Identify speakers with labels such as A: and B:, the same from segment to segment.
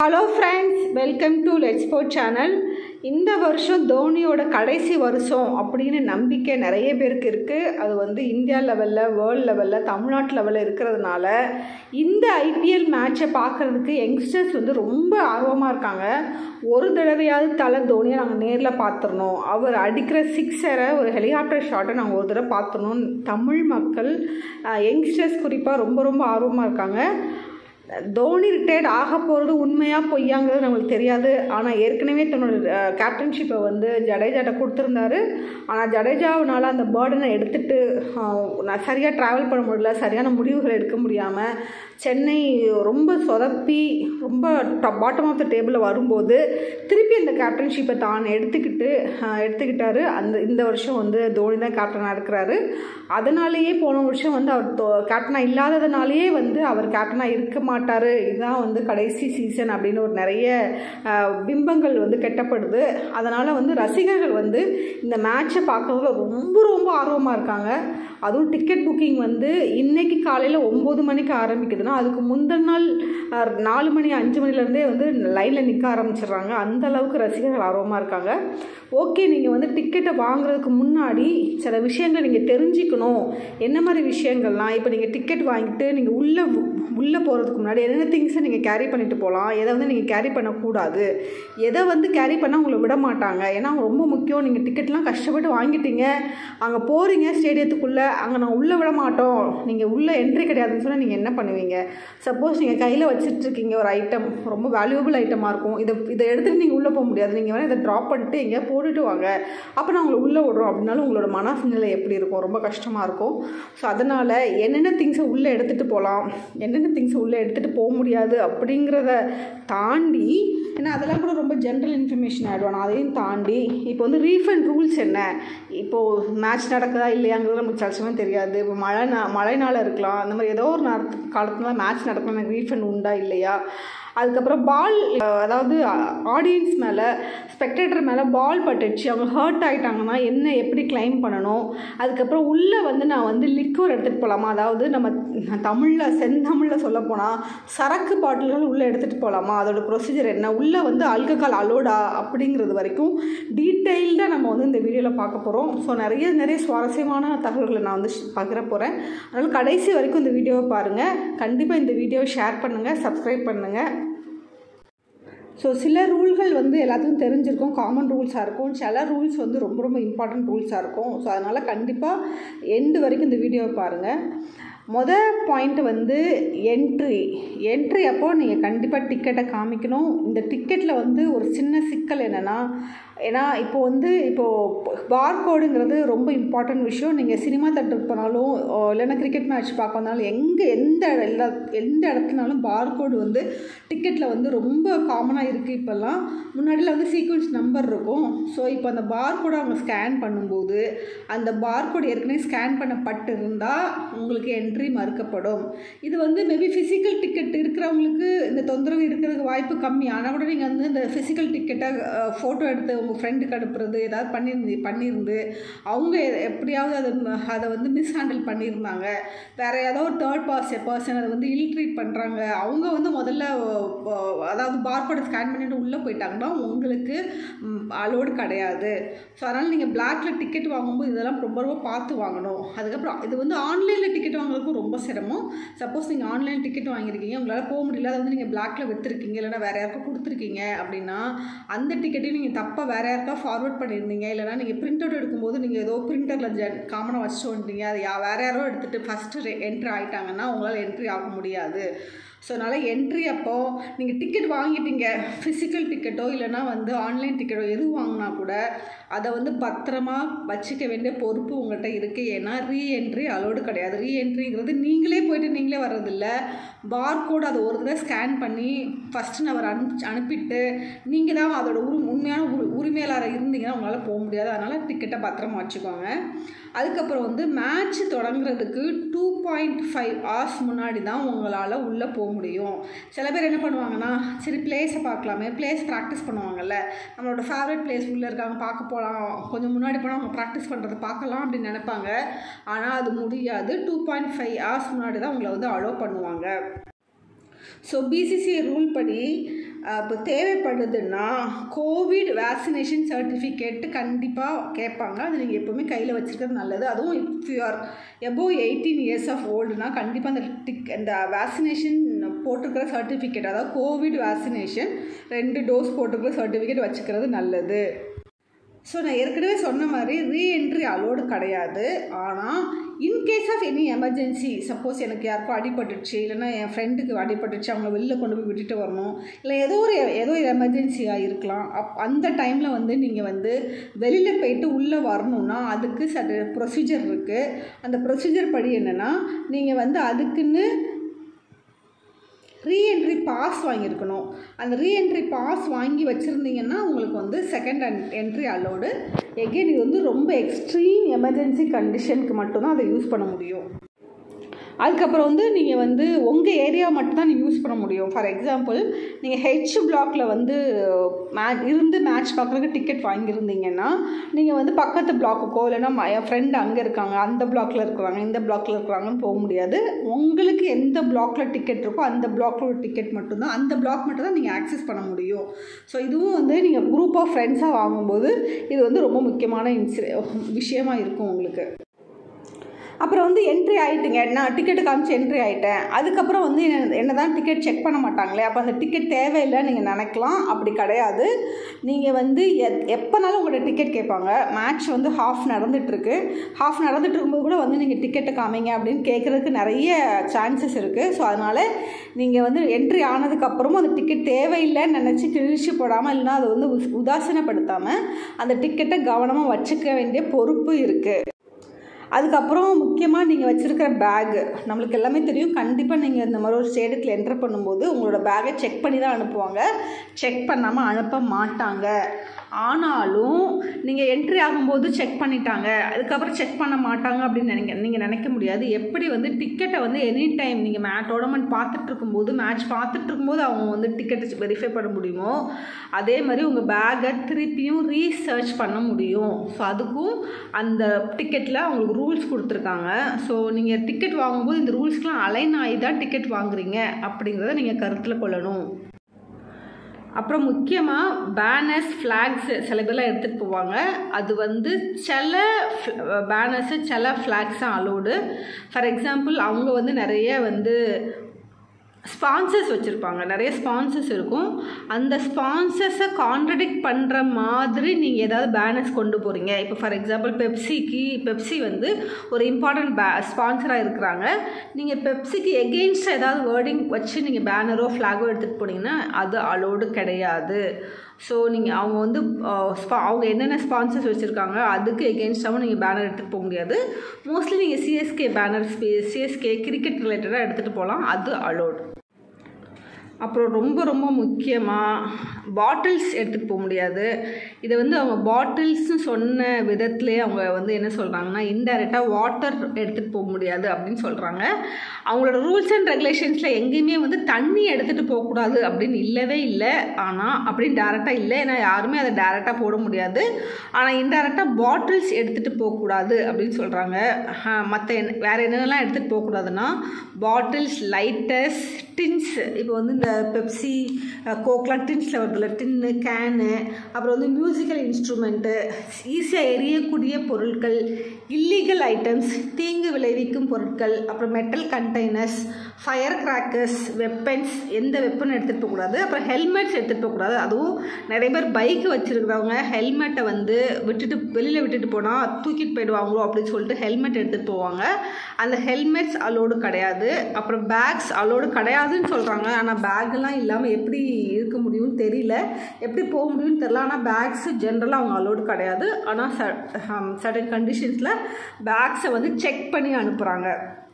A: hello friends welcome to let's sport channel இந்த வருஷம் தோனியோட கடைசி வருஷம் அப்படின்னு நம்பிக்கை நிறைய பேருக்கு இருக்குது அது வந்து இந்தியா லெவலில் வேர்ல்டு லெவலில் தமிழ்நாட்டு லெவலில் இருக்கிறதுனால இந்த ஐபிஎல் மேட்சை பார்க்குறதுக்கு யங்ஸ்டர்ஸ் வந்து ரொம்ப ஆர்வமாக இருக்காங்க ஒரு தடவையாவது தலை தோனியை நாங்கள் நேரில் பார்த்துடணும் அவர் அடிக்கிற சிக்ஸரை ஒரு ஹெலிகாப்டர் ஷாட்டை நாங்கள் ஒரு தடவை பார்த்துடணும் தமிழ் மக்கள் யங்ஸ்டர்ஸ் குறிப்பாக ரொம்ப ரொம்ப ஆர்வமாக இருக்காங்க தோனி ரிட்டையர்ட் ஆக போகிறது உண்மையாக பொய்யாங்கிறது நம்மளுக்கு தெரியாது ஆனால் ஏற்கனவே தன்னோட கேப்டன்ஷிப்பை வந்து ஜடேஜாட்ட கொடுத்துருந்தாரு ஆனால் ஜடேஜாவினால் அந்த பேர்டனை எடுத்துகிட்டு நான் சரியாக ட்ராவல் பண்ண முடியல சரியான முடிவுகள் எடுக்க முடியாமல் சென்னை ரொம்ப சொதப்பி ரொம்ப பாட்டம் ஆஃப் த டேபிளில் வரும்போது திருப்பி அந்த கேப்டன்ஷிப்பை தான் எடுத்துக்கிட்டு எடுத்துக்கிட்டாரு அந்த இந்த வருஷம் வந்து தோனி தான் கேப்டனாக இருக்கிறாரு அதனாலேயே போன வருஷம் வந்து அவர் கேப்டனாக இல்லாததுனாலேயே வந்து அவர் கேப்டனாக இருக்க மாட்டார் இதுதான் வந்து கடைசி சீசன் அப்படின்னு ஒரு நிறைய பிம்பங்கள் வந்து கெட்டப்படுது அதனால் வந்து ரசிகர்கள் வந்து இந்த மேட்சை பார்க்கறதுல ரொம்ப ரொம்ப ஆர்வமாக இருக்காங்க அதுவும் டிக்கெட் புக்கிங் வந்து இன்றைக்கி காலையில் ஒம்பது மணிக்கு ஆரம்பிக்குதுன்னா அதுக்கு முந்தின நாள் நாலு மணி அஞ்சு மணிலேருந்தே வந்து லைனில் நிற்க ஆரம்பிச்சிடுறாங்க அந்த அளவுக்கு ரசிகர்கள் ஆர்வமாக இருக்காங்க ஓகே நீங்கள் வந்து டிக்கெட்டை வாங்குறதுக்கு முன்னாடி சில விஷயங்கள் நீங்கள் தெரிஞ்சுக்கணும் என்ன மாதிரி விஷயங்கள்லாம் இப்போ நீங்கள் டிக்கெட் வாங்கிட்டு நீங்கள் உள்ளே உள்ளே போகிறதுக்கு முன்னாடி என்னென்ன திங்ஸை நீங்கள் கேரி பண்ணிட்டு போகலாம் எதை வந்து நீங்கள் கேரி பண்ணக்கூடாது எதை வந்து கேரி பண்ணால் உங்களை விட மாட்டாங்க ஏன்னா ரொம்ப முக்கியம் நீங்கள் டிக்கெட்லாம் கஷ்டப்பட்டு வாங்கிட்டீங்க அங்கே போகிறீங்க ஸ்டேடியத்துக்குள்ளே அங்கே நான் உள்ளே விட மாட்டோம் நீங்கள் உள்ளே என்ட்ரி கிடையாதுன்னு சொன்னால் நீங்கள் என்ன பண்ணுவீங்க சப்போஸ் நீங்கள் கையில் வச்சுட்ருக்கீங்க ஒரு ஐட்டம் ரொம்ப வேல்யூபிள் ஐட்டமாக இருக்கும் இதை இதை எடுத்துகிட்டு நீங்கள் உள்ளே போக முடியாது நீங்கள் வேணால் இதை ட்ராப் பண்ணிட்டு எங்கேயா போட்டுட்டு வாங்க அப்போ நான் உங்களை உள்ளே விடுறோம் அப்படின்னாலும் உங்களோட மனநிலை எப்படி இருக்கும் ரொம்ப கஷ்டமாக இருக்கும் ஸோ அதனால் என்னென்ன திங்ஸை உள்ளே எடுத்துகிட்டு போகலாம் என்னென்ன திங்ஸை உள்ளே எடுத்துகிட்டு போக முடியாது அப்படிங்கிறத தாண்டி ஏன்னா அதெல்லாம் கூட ரொம்ப ஜென்ரல் இன்ஃபர்மேஷன் ஆகிடும் அதையும் தாண்டி இப்போ வந்து ரீஃபண்ட் ரூல்ஸ் என்ன இப்போது மேட்ச் நடக்குதா இல்லையாங்கிறது நமக்கு சலசமே தெரியாது இப்போ மழை மழை நாள் இருக்கலாம் அந்த மாதிரி ஏதோ ஒரு நேரத்து காலத்தில் மேட்ச் நடக்கலாம் எனக்கு ரீஃபண்ட் உண்டா இல்லையா அதுக்கப்புறம் பால் அதாவது ஆடியன்ஸ் மேலே ஸ்பெக்டேட்டர் மேலே பால் பட்டுச்சு அவங்க ஹர்ட் ஆகிட்டாங்கன்னா என்ன எப்படி கிளைம் பண்ணணும் அதுக்கப்புறம் உள்ளே வந்து நான் வந்து லிக்வர் எடுத்துகிட்டு போகலாமா அதாவது நம்ம தமிழில் செந்தமிழில் சொல்ல போனால் சரக்கு பாட்டில்கள் உள்ளே எடுத்துகிட்டு போகலாமா அதோட ப்ரொசீஜர் என்ன உள்ளே வந்து அல்கஹால் அலோடா அப்படிங்கிறது வரைக்கும் டீட்டெயில்டாக நம்ம வந்து இந்த வீடியோவில் பார்க்க போகிறோம் ஸோ நிறைய நிறைய சுவாரஸ்யமான தகவல்களை நான் வந்து பகிர போகிறேன் அதனால் கடைசி வரைக்கும் இந்த வீடியோவை பாருங்கள் கண்டிப்பாக இந்த வீடியோவை ஷேர் பண்ணுங்கள் சப்ஸ்கிரைப் பண்ணுங்கள் ஸோ சில ரூல்கள் வந்து எல்லாத்துக்கும் தெரிஞ்சிருக்கும் காமன் ரூல்ஸாக இருக்கும் சில ரூல்ஸ் வந்து ரொம்ப ரொம்ப இம்பார்ட்டண்ட் ரூல்ஸாக இருக்கும் ஸோ அதனால் கண்டிப்பாக எண்டு வரைக்கும் இந்த வீடியோவை பாருங்கள் மொதல் பாயிண்ட் வந்து என்ட்ரி என்ட்ரி அப்போது நீங்கள் கண்டிப்பாக டிக்கெட்டை காமிக்கணும் இந்த டிக்கெட்டில் வந்து ஒரு சின்ன சிக்கல் என்னென்னா ஏன்னா இப்போ வந்து இப்போது பார்கோடுங்கிறது ரொம்ப இம்பார்ட்டன்ட் விஷயம் நீங்கள் சினிமா தேட்டருக்கு போனாலும் இல்லைன்னா கிரிக்கெட் மேட்ச் பார்க்க வந்தாலும் எங்கே எந்த எல்லா எந்த இடத்துனாலும் பார்கோடு வந்து டிக்கெட்டில் வந்து ரொம்ப காமனாக இருக்குது இப்போல்லாம் முன்னாடியில் வந்து சீக்வன்ஸ் நம்பர் இருக்கும் ஸோ இப்போ அந்த பார்கோடை அவங்க ஸ்கேன் பண்ணும்போது அந்த பார்கோடு ஏற்கனவே ஸ்கேன் பண்ணப்பட்டு இருந்தால் உங்களுக்கு என்ட்ரி மறுக்கப்படும் இது வந்து மேபி ஃபிசிக்கல் டிக்கெட் இருக்கிறவங்களுக்கு இந்த தொந்தரவு இருக்கிறதுக்கு வாய்ப்பு கம்மி ஆனால் கூட நீங்கள் வந்து இந்த ஃபிசிக்கல் டிக்கெட்டை ஃபோட்டோ எடுத்து உங்கள் ஃப்ரெண்டுக்கு அனுப்புறது ஏதாவது பண்ணியிருந்து பண்ணியிருந்து அவங்க எப்படியாவது அதை அதை வந்து மிஸ்ஹேண்டில் பண்ணியிருந்தாங்க வேறு ஏதோ ஒரு தேர்ட் பாஸ் பர்சன் அதை வந்து இல்ட்ரீட் பண்ணுறாங்க அவங்க வந்து முதல்ல அதாவது பார்கோடை ஸ்கேன் பண்ணிட்டு உள்ளே போயிட்டாங்கன்னா உங்களுக்கு அலோடு கிடையாது ஸோ அதனால் நீங்கள் பிளாக்ல டிக்கெட் வாங்கும்போது இதெல்லாம் ரொம்ப ரொம்ப பார்த்து வாங்கணும் அதுக்கப்புறம் இது வந்து ஆன்லைனில் டிக்கெட் வாங்குறதுக்கும் ரொம்ப சிரமம் சப்போஸ் நீங்கள் ஆன்லைன் டிக்கெட் வாங்கியிருக்கீங்க உங்களால் போக முடியல அதை வந்து நீங்கள் பிளாக்ல விற்றுருக்கீங்க இல்லைனா வேறு யாருக்கும் கொடுத்துருக்கீங்க அப்படின்னா அந்த டிக்கெட்டையும் நீங்கள் தப்பாக வேறு யாருக்கா ஃபார்வர்ட் பண்ணியிருந்தீங்க இல்லைனா நீங்கள் பிரிண்ட் அவுட் எடுக்கும்போது நீங்கள் ஏதோ பிரிண்டரில் ஜென் காமனாக வச்சுட்டு வந்துட்டீங்க அது யா வேறு யாரோ எடுத்துகிட்டு ஃபஸ்ட்டு என்ட்ரி ஆகிட்டாங்கன்னா உங்களால் என்ட்ரி ஆக முடியாது ஸோ அதனால் என்ட்ரி அப்போது நீங்கள் டிக்கெட் வாங்கிட்டீங்க ஃபிசிக்கல் டிக்கெட்டோ இல்லைனா வந்து ஆன்லைன் டிக்கெட்டோ எது வாங்கினா கூட அதை வந்து பத்திரமா வச்சுக்க வேண்டிய பொறுப்பு உங்கள்கிட்ட இருக்குது ஏன்னா ரீஎன்ட்ரி அலோடு கிடையாது ரீஎன்ட்ரிங்கிறது நீங்களே போயிட்டு நீங்களே வர்றதில்ல பார்கோடு அதை ஒரு தடவை ஸ்கேன் பண்ணி ஃபஸ்ட்டு நம்பர் அனுப்பி அனுப்பிட்டு நீங்கள் தான் அதோட உரி உண்மையான உரி உரிமையாளராக இருந்தீங்கன்னா உங்களால் போக முடியாது அதனால் டிக்கெட்டை பத்திரமா வச்சுக்கோங்க அதுக்கப்புறம் வந்து மேட்ச் தொடங்குறதுக்கு டூ பாயிண்ட் ஃபைவ் ஹவர்ஸ் முன்னாடி தான் உங்களால் உள்ளே போக முடியும் சில பேர் என்ன பண்ணுவாங்கன்னா சரி பிளேஸை பார்க்கலாமே பிளேஸ் ப்ராக்டிஸ் பண்ணுவாங்கல்ல நம்மளோட ஃபேவரட் பிளேஸ் உள்ளே இருக்காங்க பார்க்க போகலாம் கொஞ்சம் முன்னாடி போனால் அவங்க ப்ராக்டிஸ் பண்ணுறதை பார்க்கலாம் அப்படின்னு நினைப்பாங்க ஆனால் அது முடியாது டூ பாயிண்ட் ஃபைவ் ஹவர்ஸ் முன்னாடி தான் உங்களை வந்து அலோவ் பண்ணுவாங்க ஸோ பிசிசிஐ ரூல் படி இப்போ தேவைப்படுதுன்னா கோவிட் வேக்சினேஷன் சர்டிஃபிகேட்டு கண்டிப்பாக கேட்பாங்க அது நீங்கள் எப்போவுமே கையில் வச்சுருக்கிறது நல்லது அதுவும் if you are above eighteen years of ஓல்டுனா கண்டிப்பாக அந்த டிக் அந்த வேக்சினேஷன் போட்டிருக்கிற சர்டிஃபிகேட் அதாவது கோவிட் வேக்சினேஷன் ரெண்டு டோஸ் போட்டிருக்கிற சர்டிஃபிகேட் வச்சுக்கிறது நல்லது ஸோ நான் ஏற்கனவே சொன்ன மாதிரி ரீஎன்ட்ரி அலோடு கிடையாது ஆனால் in case of any emergency suppose எனக்கு யாருக்கும் அடிபட்டுச்சு இல்லைன்னா என் ஃப்ரெண்டுக்கு அடிபட்டுச்சு அவங்க வெளில கொண்டு போய் விட்டுட்டு வரணும் இல்லை ஏதோ ஒரு ஏதோ ஒரு எமர்ஜென்சியாக இருக்கலாம் அப் அந்த டைமில் வந்து நீங்கள் வந்து வெளியில் போயிட்டு உள்ளே வரணும்னா அதுக்கு சட்ட ப்ரொசீஜர் இருக்குது அந்த ப்ரொசீஜர் படி என்னென்னா நீங்கள் வந்து அதுக்குன்னு ரீஎன்ட்ரி பாஸ் வாங்கியிருக்கணும் அந்த ரீஎன்ட்ரி பாஸ் வாங்கி வச்சுருந்தீங்கன்னா உங்களுக்கு வந்து second and entry allowed again இது வந்து ரொம்ப எக்ஸ்ட்ரீம் எமர்ஜென்சி கண்டிஷனுக்கு மட்டும்தான் அதை யூஸ் பண்ண முடியும் அதுக்கப்புறம் வந்து நீங்கள் வந்து உங்கள் ஏரியா மட்டும்தான் நீங்கள் யூஸ் பண்ண முடியும் ஃபார் எக்ஸாம்பிள் நீங்கள் ஹெச் பிளாக்ல வந்து மே இருந்து மேட்ச் பார்க்குறதுக்கு டிக்கெட் வாங்கியிருந்தீங்கன்னா நீங்கள் வந்து பக்கத்து பிளாக்குக்கோ இல்லைன்னா என் ஃப்ரெண்டு அங்கே இருக்காங்க அந்த பிளாக்ல இருக்கிறாங்க இந்த பிளாக்ல இருக்கிறாங்கன்னு போக முடியாது உங்களுக்கு எந்த பிளாக்ல டிக்கெட் இருக்கோ அந்த பிளாக்ல ஒரு டிக்கெட் மட்டும்தான் அந்த பிளாக் மட்டும் தான் நீங்கள் ஆக்சஸ் பண்ண முடியும் ஸோ இதுவும் வந்து நீங்கள் குரூப் ஆஃப் ஃப்ரெண்ட்ஸாக வாங்கும்போது இது வந்து ரொம்ப முக்கியமான இன்சி விஷயமா இருக்கும் உங்களுக்கு அப்புறம் வந்து என்ட்ரி ஆகிட்டுங்க நான் டிக்கெட்டு காமிச்சு என்ட்ரி ஆகிட்டேன் அதுக்கப்புறம் வந்து என்ன என்ன தான் டிக்கெட் செக் பண்ண மாட்டாங்களே அப்போ அந்த டிக்கெட் தேவையில்லை நீங்கள் நினைக்கலாம் அப்படி கிடையாது நீங்கள் வந்து எத் எப்போனாலும் உங்களோட டிக்கெட் கேட்பாங்க மேட்ச் வந்து ஹாஃப் நடந்துகிட்ருக்கு ஹாஃப் நடந்துட்டு இருக்கும்போது கூட வந்து நீங்கள் டிக்கெட்டை காமிங்க அப்படின்னு கேட்குறதுக்கு நிறைய சான்சஸ் இருக்குது ஸோ அதனால் நீங்கள் வந்து என்ட்ரி ஆனதுக்கப்புறமும் அந்த டிக்கெட் தேவையில்லைன்னு நினச்சி கிழிச்சு போடாமல் இல்லைனா அதை வந்து உஸ் உதாசீனப்படுத்தாமல் அந்த டிக்கெட்டை கவனமாக வச்சுக்க வேண்டிய பொறுப்பு இருக்குது அதுக்கப்புறம் முக்கியமாக நீங்கள் வச்சுருக்கிற பேகு நம்மளுக்கு எல்லாமே தெரியும் கண்டிப்பாக நீங்கள் இந்த மாதிரி ஒரு ஸ்டேடியத்தில் என்டர் பண்ணும்போது உங்களோட பேக்கை செக் பண்ணி தான் அனுப்புவாங்க செக் பண்ணாமல் அனுப்ப மாட்டாங்க ஆனாலும் நீங்கள் என்ட்ரி ஆகும்போது செக் பண்ணிட்டாங்க அதுக்கப்புறம் செக் பண்ண மாட்டாங்க அப்படின்னு நினைக்க நீங்கள் நினைக்க முடியாது எப்படி வந்து டிக்கெட்டை வந்து எனி டைம் நீங்கள் மே டோர்னமெண்ட் பார்த்துட்டு இருக்கும்போது மேட்ச் பார்த்துட்டு இருக்கும்போது அவங்க வந்து டிக்கெட்டை வெரிஃபை பண்ண முடியுமோ அதே மாதிரி உங்கள் பேக்கை திருப்பியும் ரீசர்ச் பண்ண முடியும் ஸோ அதுக்கும் அந்த டிக்கெட்டில் அவங்களுக்கு ரூல்ஸ் கொடுத்துருக்காங்க ஸோ நீங்கள் டிக்கெட் வாங்கும்போது இந்த ரூல்ஸ்க்கெலாம் அலைன் ஆகி தான் டிக்கெட் வாங்குறீங்க அப்படிங்கிறத நீங்கள் கருத்தில் கொள்ளணும் அப்புறம் முக்கியமாக பேனர்ஸ் ஃப்ளாக்ஸ் சில பேர்லாம் எடுத்துகிட்டு போவாங்க அது வந்து சில பேனர்ஸு சில ஃப்ளாக்ஸும் அலோடு ஃபார் எக்ஸாம்பிள் அவங்க வந்து நிறைய வந்து ஸ்பான்சர்ஸ் வச்சுருப்பாங்க நிறைய ஸ்பான்சர்ஸ் இருக்கும் அந்த ஸ்பான்சர்ஸை கான்ட்ரடிக்ட் பண்ணுற மாதிரி நீங்கள் ஏதாவது பேனர்ஸ் கொண்டு போகிறீங்க இப்போ ஃபார் எக்ஸாம்பிள் பெப்சிக்கு பெப்சி வந்து ஒரு இம்பார்ட்டன்ட் பே ஸ்பான்சராக இருக்கிறாங்க நீங்கள் பெப்சிக்கு எகெயின்ஸ்டாக ஏதாவது வேர்டிங் வச்சு நீங்கள் பேனரோ ஃப்ளாகோ எடுத்துகிட்டு போனீங்கன்னா அது அலோடு கிடையாது ஸோ நீங்கள் அவங்க வந்து ஸ்பா அவங்க என்னென்ன ஸ்பான்சர்ஸ் வச்சுருக்காங்க அதுக்கு எகென்ஸ்டாகவும் நீங்கள் பேனர் எடுத்துகிட்டு போக முடியாது மோஸ்ட்லி நீங்கள் சிஎஸ்கே பேனர் சிஎஸ்கே கிரிக்கெட் ரிலேட்டடாக எடுத்துகிட்டு போகலாம் அது அலோடு அப்புறம் ரொம்ப ரொம்ப முக்கியமாக பாட்டில்ஸ் எடுத்துகிட்டு போக முடியாது இதை வந்து அவங்க பாட்டில்ஸ்னு சொன்ன விதத்துலேயே அவங்க வந்து என்ன சொல்கிறாங்கன்னா இன்டைரக்டாக வாட்டர் எடுத்துகிட்டு போக முடியாது அப்படின்னு சொல்கிறாங்க அவங்களோட ரூல்ஸ் அண்ட் ரெகுலேஷன்ஸில் எங்கேயுமே வந்து தண்ணி எடுத்துகிட்டு போகக்கூடாது அப்படின்னு இல்லவே இல்லை ஆனால் அப்படின்னு டேரெக்டாக இல்லை ஏன்னா யாருமே அதை டேரெக்டாக போட முடியாது ஆனால் இன்டைரக்டாக பாட்டில்ஸ் எடுத்துகிட்டு போகக்கூடாது அப்படின்னு சொல்கிறாங்க மற்ற என்ன வேறு என்னென்னலாம் எடுத்துகிட்டு போகக்கூடாதுன்னா பாட்டில்ஸ் லைட்டர்ஸ் டின்ஸ் இப்போ வந்து இந்த பெப்சி கோக்லாம் டின்ஸில் வருதுல்ல டின்னு கேனு அப்புறம் வந்து மியூசிக்கல் இன்ஸ்ட்ருமெண்ட்டு ஈஸியாக எரியக்கூடிய பொருட்கள் இல்லீகல் ஐட்டம்ஸ் தீங்கு விளைவிக்கும் பொருட்கள் அப்புறம் metal containers fire crackers weapons எந்த வெப்பனும் எடுத்துகிட்டு போகக்கூடாது அப்புறம் ஹெல்மெட்ஸ் எடுத்துகிட்டு போகக்கூடாது அதுவும் நிறைய பேர் பைக் வச்சுருக்கிறவங்க ஹெல்மெட்டை வந்து விட்டுட்டு வெளியில் விட்டுட்டு போனால் தூக்கிட்டு போயிடுவாங்களோ அப்படின்னு சொல்லிட்டு ஹெல்மெட் எடுத்துகிட்டு போவாங்க அந்த ஹெல்மெட்ஸ் அலோடு கிடையாது அப்புறம் பேக்ஸ் அலோடு கிடையாதுன்னு சொல்கிறாங்க ஆனால் பேக்கெல்லாம் இல்லாமல் எப்படி இருக்க முடியும்னு தெரியல எப்படி போக முடியும்னு தெரில ஆனால் பேக்ஸு ஜென்ரலாக அவங்க அலோடு கிடையாது ஆனால் ச சடன் கண்டிஷன்ஸில் பேக்ஸை வந்து செக் பண்ணி அனுப்புகிறாங்க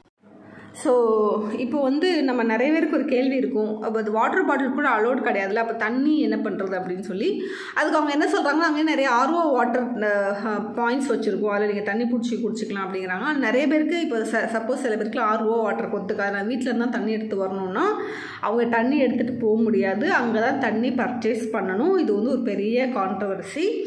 A: ஸோ இப்போ வந்து நம்ம நிறைய பேருக்கு ஒரு கேள்வி இருக்கும் அப்போ அது வாட்டர் பாட்டில் கூட அலோட் கிடையாதுல்ல அப்போ தண்ணி என்ன பண்ணுறது அப்படின்னு சொல்லி அதுக்கு அவங்க என்ன சொல்கிறாங்கன்னா அங்கே நிறைய ஆர்ஓ வாட்டர் பாயிண்ட்ஸ் வச்சுருக்கோம் அதில் நீங்கள் தண்ணி பிடிச்சி குடிச்சிக்கலாம் அப்படிங்கிறாங்க நிறைய பேருக்கு இப்போ ச சப்போஸ் சில பேருக்கு ஆர்ஓ வாட்டர் கொத்துக்காது நான் வீட்டில் இருந்தால் தண்ணி எடுத்து வரணும்னா அவங்க தண்ணி எடுத்துகிட்டு போக முடியாது அங்கே தான் தண்ணி பர்ச்சேஸ் பண்ணணும் இது வந்து ஒரு பெரிய கான்ட்ரவர்சி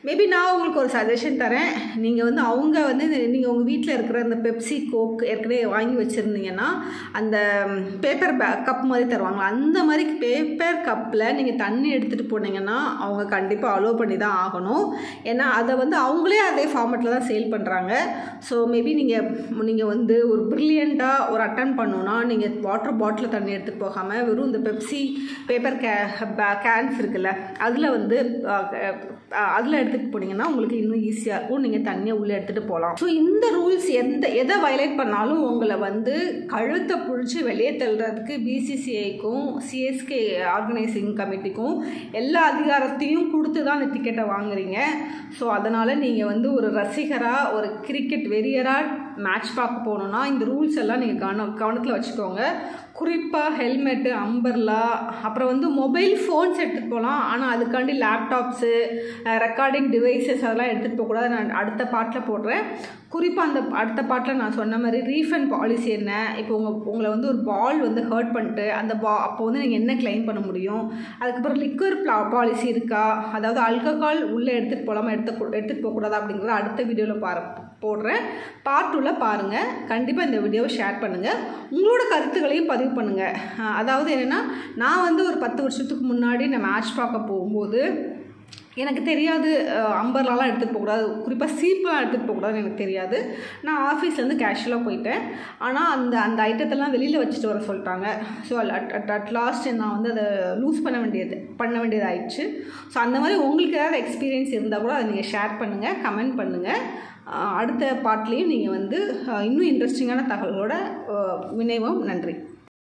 A: மேபி நான் உங்களுக்கு ஒரு சஜஷன் தரேன் நீங்கள் வந்து அவங்க வந்து நீங்கள் உங்கள் வீட்டில் இருக்கிற அந்த பெப்சி கோக் ஏற்கனவே வாங்கி வச்சுருந்தீங்கன்னா அந்த பேப்பர் பே கப் மாதிரி தருவாங்க அந்த மாதிரி பேப்பர் கப்பில் நீங்கள் தண்ணி எடுத்துகிட்டு போனீங்கன்னா அவங்க கண்டிப்பாக அலோவ் பண்ணி தான் ஆகணும் ஏன்னா அதை வந்து அவங்களே அதே ஃபார்மெட்டில் தான் சேல் பண்ணுறாங்க ஸோ மேபி நீங்கள் நீங்கள் வந்து ஒரு ப்ரில்லியண்ட்டாக ஒரு அட்டன் பண்ணணுன்னா நீங்கள் வாட்டர் பாட்டில் தண்ணி எடுத்துகிட்டு போகாமல் வெறும் இந்த பெப்சி பேப்பர் கே கேன்ஸ் இருக்குல்ல அதில் வந்து அதில் எடுத்துகிட்டு போனீங்கன்னா உங்களுக்கு இன்னும் ஈஸியாக இருக்கும் நீங்கள் தண்ணியை உள்ளே எடுத்துகிட்டு போகலாம் ஸோ இந்த ரூல்ஸ் எந்த எதை வயலேட் பண்ணாலும் உங்களை வந்து கழுத்தை பிடிச்சி வெளியே தள்ளுறதுக்கு பிசிசிஐக்கும் சிஎஸ்கே ஆர்கனைசிங் கமிட்டிக்கும் எல்லா அதிகாரத்தையும் கொடுத்து தான் அந்த டிக்கெட்டை வாங்குறீங்க ஸோ அதனால் நீங்கள் வந்து ஒரு ரசிகராக ஒரு கிரிக்கெட் வெறியராக மேட்ச் பார்க்க போகணுன்னா இந்த ரூல்ஸ் எல்லாம் நீங்கள் கவன கவனத்தில் வச்சுக்கோங்க குறிப்பாக ஹெல்மெட்டு அம்பர்லா அப்புறம் வந்து மொபைல் ஃபோன்ஸ் எடுத்துகிட்டு போகலாம் ஆனால் அதுக்காண்டி லேப்டாப்ஸு ரெக்கார்டிங் டிவைசஸ் அதெல்லாம் எடுத்துகிட்டு போகக்கூடாது நான் அடுத்த பாட்டில் போடுறேன் குறிப்பாக அந்த அடுத்த பாட்டில் நான் சொன்ன மாதிரி ரீஃபண்ட் பாலிசி என்ன இப்போ உங்கள் உங்களை வந்து ஒரு பால் வந்து ஹர்ட் பண்ணிட்டு அந்த பா அப்போ வந்து நீங்கள் என்ன கிளைம் பண்ண முடியும் அதுக்கப்புறம் லிக்வர் பாலிசி இருக்கா அதாவது அல்கஹால் உள்ளே எடுத்துகிட்டு போகலாமா எடுத்து எடுத்துகிட்டு போகக்கூடாது அப்படிங்கிறத அடுத்த வீடியோவில் பாரு போடுறேன் பார்ட் டூவில் பாருங்கள் கண்டிப்பாக இந்த வீடியோவை ஷேர் பண்ணுங்கள் உங்களோட கருத்துக்களையும் பதிவு பண்ணுங்கள் அதாவது என்னென்னா நான் வந்து ஒரு பத்து வருஷத்துக்கு முன்னாடி நான் மேட்ச் பார்க்க போகும்போது எனக்கு தெரியாது அம்பர்லாலாம் எடுத்துகிட்டு போகக்கூடாது குறிப்பாக சீப்பெலாம் எடுத்துகிட்டு போகக்கூடாதுன்னு எனக்கு தெரியாது நான் ஆஃபீஸ்லேருந்து கேஷுவலாக போயிட்டேன் ஆனால் அந்த அந்த ஐட்டத்தெல்லாம் வெளியில் வச்சுட்டு வர சொல்லிட்டாங்க so at at at last நான் வந்து அதை லூஸ் பண்ண வேண்டியது பண்ண வேண்டியது ஆயிடுச்சு ஸோ அந்த மாதிரி உங்களுக்கு ஏதாவது எக்ஸ்பீரியன்ஸ் இருந்தால் கூட அதை நீங்கள் ஷேர் பண்ணுங்கள் கமெண்ட் பண்ணுங்கள் அடுத்த பாட்லேயும் நீங்கள் வந்து இன்னும் இன்ட்ரெஸ்டிங்கான தகவலோட வினைவோம் நன்றி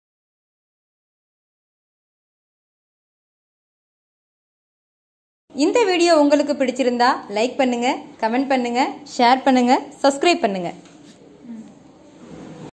B: இந்த வீடியோ உங்களுக்கு பிடிச்சிருந்தா லைக் பண்ணுங்க கமெண்ட் பண்ணுங்க ஷேர் பண்ணுங்க சப்ஸ்கிரைப் பண்ணுங்க